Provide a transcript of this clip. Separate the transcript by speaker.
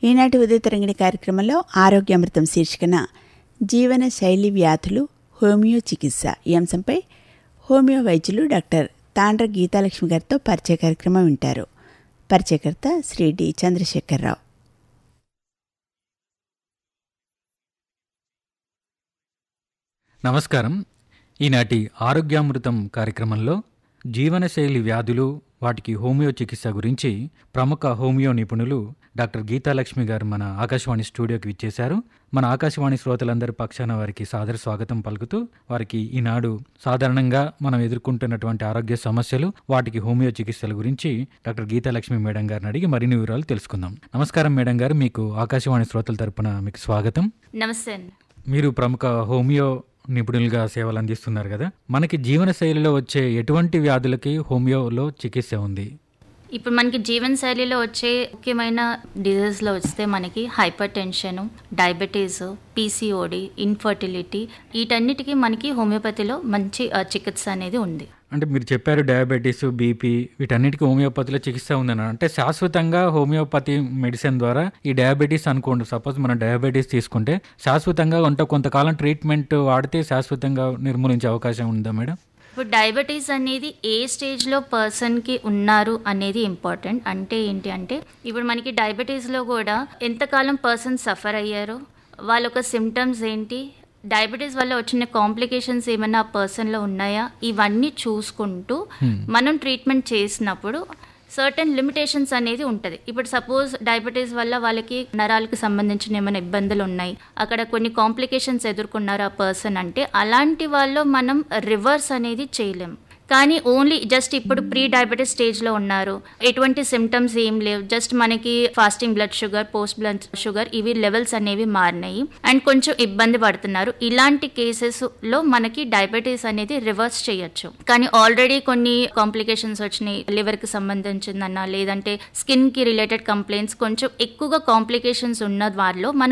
Speaker 1: ఈనాటి ఉదయ తరంగిణి కార్యక్రమంలో ఆరోగ్యామృతం శీర్షికన జీవన శైలి వ్యాధులు హోమియో చికిత్స ఈ అంశంపై హోమియో వైద్యులు డాక్టర్ తాండ్ర గీతాలక్ష్మి గారితో పరిచయ కార్యక్రమం వింటారు పరిచయకర్త శ్రీ డి చంద్రశేఖరరావు
Speaker 2: నమస్కారం ఈనాటి ఆరోగ్యామృతం కార్యక్రమంలో జీవనశైలి వ్యాధులు వాటికి హోమియో చికిత్స గురించి ప్రముఖ హోమియో నిపుణులు డాక్టర్ గీతాలక్ష్మి గారు మన ఆకాశవాణి స్టూడియోకి విచ్చేశారు మన ఆకాశవాణి శ్రోతలందరి పక్షాన వారికి సాదర స్వాగతం పలుకుతూ వారికి ఈనాడు సాధారణంగా మనం ఎదుర్కొంటున్నటువంటి ఆరోగ్య సమస్యలు వాటికి హోమియో చికిత్సల గురించి డాక్టర్ గీతాలక్ష్మి మేడం గారిని అడిగి మరిన్ని వివరాలు తెలుసుకుందాం నమస్కారం మేడం గారు మీకు ఆకాశవాణి శ్రోతల తరపున మీకు స్వాగతం
Speaker 3: నమస్తే అండి
Speaker 2: మీరు ప్రముఖ హోమియో నిపుణులుగా సేవలు అందిస్తున్నారు కదా మనకి జీవన శైలిలో వచ్చే ఎటువంటి వ్యాధులకి హోమియోలో చికిత్స ఉంది
Speaker 3: ఇప్పుడు మనకి జీవన శైలిలో వచ్చే ముఖ్యమైన డిజీజ్లో వస్తే మనకి hyper tension diabetes PCOD infertility వీటన్నిటికీ మనకి హోమియోపతిలో మంచి ఆ, చికిత్స అనేది ఉంది
Speaker 2: అంటే మీరు చెప్పారు డయాబెటీస్ బీపీ వీటన్నిటికీ హోమియోపతిలో చికిత్స ఉందని అంటే శాశ్వతంగా హోమియోపతి మెడిసిన్ ద్వారా ఈ డయాబెటీస్ అనుకోండి సపోజ్ మనం డయాబెటీస్ తీసుకుంటే శాశ్వతంగా ఉంటే కొంతకాలం ట్రీట్మెంట్ వాడితే శాశ్వతంగా నిర్మూలించే అవకాశం ఉందా మేడం
Speaker 3: ఇప్పుడు డయాబెటీస్ అనేది ఏ స్టేజ్లో పర్సన్కి ఉన్నారు అనేది ఇంపార్టెంట్ అంటే ఏంటి అంటే ఇప్పుడు మనకి డయాబెటీస్లో కూడా ఎంతకాలం పర్సన్ సఫర్ అయ్యారో వాళ్ళ యొక్క సిమ్టమ్స్ ఏంటి డయాబెటీస్ వల్ల వచ్చిన కాంప్లికేషన్స్ ఏమైనా ఆ పర్సన్లో ఉన్నాయా ఇవన్నీ చూసుకుంటూ మనం ట్రీట్మెంట్ చేసినప్పుడు సర్టన్ లిమిటేషన్స్ అనేది ఉంటుంది ఇప్పుడు సపోజ్ డయాబెటీస్ వల్ల వాళ్ళకి నరాలకు సంబంధించిన ఏమైనా ఇబ్బందులు ఉన్నాయి అక్కడ కొన్ని కాంప్లికేషన్స్ ఎదుర్కొన్నారు ఆ పర్సన్ అంటే అలాంటి వాళ్ళు మనం రివర్స్ అనేది చేయలేం కానీ ఓన్లీ జస్ట్ ఇప్పుడు ప్రీ డయాబెటీస్ స్టేజ్లో ఉన్నారు ఎటువంటి సిమ్టమ్స్ ఏం లేవు జస్ట్ మనకి fasting blood sugar post blood sugar ఇవి లెవెల్స్ అనేవి మారినాయి అండ్ కొంచెం ఇబ్బంది పడుతున్నారు ఇలాంటి కేసెస్లో మనకి డయాబెటీస్ అనేది రివర్స్ చేయొచ్చు కానీ ఆల్రెడీ కొన్ని కాంప్లికేషన్స్ వచ్చినాయి లివర్కి సంబంధించిందన్నా లేదంటే స్కిన్కి రిలేటెడ్ కంప్లైంట్స్ కొంచెం ఎక్కువగా కాంప్లికేషన్స్ ఉన్న వారిలో మనం